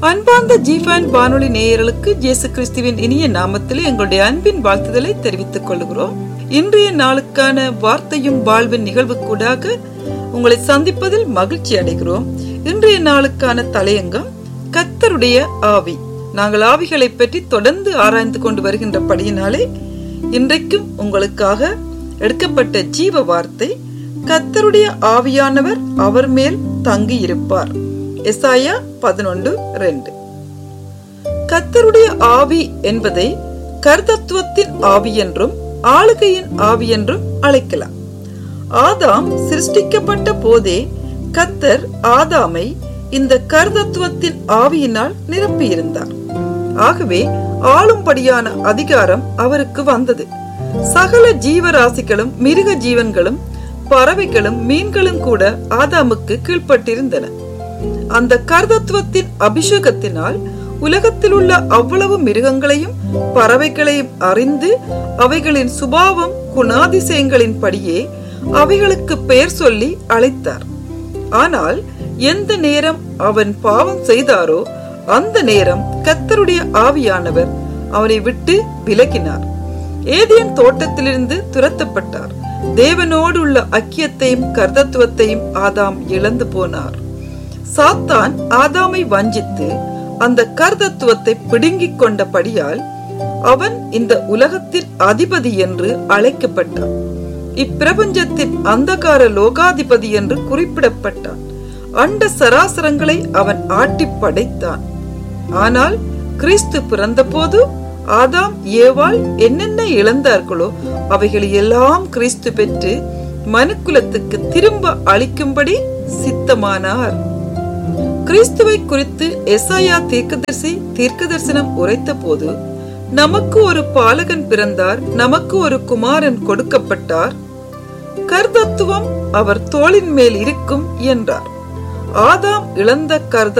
அன்பார்ந்த ஜீஃபான் வானொலி நேயர்களுக்கு இயேசு கிறிஸ்துவின் இனிய நாமத்தில் எங்களுடைய அன்பின் வாழ்த்துதலை தெரிவித்துக் கொள்கிறோம் இன்றைய நாளுக்கான வார்த்தையும் வாழ்வின் நிகழ்வுக்கூடாக உங்களை சந்திப்பதில் மகிழ்ச்சி அடைகிறோம் இன்றைய நாளுக்கான தலையங்கம் கத்தருடைய ஆவி நாங்கள் ஆவிகளை பற்றி தொடர்ந்து ஆராய்ந்து கொண்டு வருகின்றபடியினாலே இன்றைக்கும் உங்களுக்காக எடுக்கப்பட்ட ஜீவ வார்த்தை கத்தருடைய ஆவியானவர் அவர் மேல் தங்கி இருப்பார் எசாயா பதினொன்று ரெண்டு கத்தருடைய ஆவி என்பதை கர்த்தத்துவத்தின் ஆவி என்றும் ஆளுகையின் ஆவி என்றும் அழைக்கலாம் ஆதாம் சிருஷ்டிக்கப்பட்ட போதே கத்தர் ஆதாமை இந்த கர்த்தத்துவத்தின் ஆவியினால் நிரப்பியிருந்தார் ஆகவே ஆளும்படியான அதிகாரம் அவருக்கு வந்தது சகல ஜீவராசிகளும் மிருக ஜீவன்களும் பறவைகளும் மீன்களும் கூட ஆதாமுக்கு கீழ்ப்பட்டிருந்தன அந்த கர்த்தத்துவத்தின் அபிஷேகத்தினால் உலகத்தில் உள்ள அவ்வளவு மிருகங்களையும் பறவைகளையும் அறிந்து அவைகளின் சுபாவம் குணாதிசயங்களின் படியே அவைகளுக்கு பெயர் சொல்லி அழைத்தார் ஆனால் எந்த நேரம் அவன் பாவம் செய்தாரோ அந்த நேரம் கத்தருடைய ஆவியானவர் அவனை விட்டு விலகினார் ஏதியன் தோட்டத்திலிருந்து துரத்தப்பட்டார் தேவனோடு உள்ள ஐக்கியத்தையும் கர்த்தத்துவத்தையும் ஆதாம் இழந்து போனார் சாத்தான் ஆதாமை வஞ்சித்து அந்த கர்த்தத்துவத்தை பிடுங்கிக் கொண்டபடியால் அவன் இந்த உலகத்தின் அதிபதி என்று அழைக்கப்பட்டான் இப்பிரபஞ்சத்தின் அந்தகார லோகாதிபதி என்று குறிப்பிடப்பட்டான் அண்ட சராசரங்களை அவன் ஆட்டி படைத்தான் ஆனால் கிறிஸ்து பிறந்தபோது ஆதாம் ஏவாள் என்னென்ன இழந்தார்களோ அவைகளை எல்லாம் கிறிஸ்து பெற்று மனுக்குலத்துக்கு திரும்ப அளிக்கும்படி சித்தமானார் கிறிஸ்துவை குறித்து எசாயா தீர்க்கதரிசி தீர்க்க தரிசனம் உரைத்த போது நமக்கு ஒரு பாலகன் பிறந்தார் நமக்கு ஒரு குமாரன் கொடுக்கப்பட்டார் கர்த்தத்துவம் அவர் தோளின் மேல் இருக்கும் என்றார் ஆதாம் இழந்த கர்த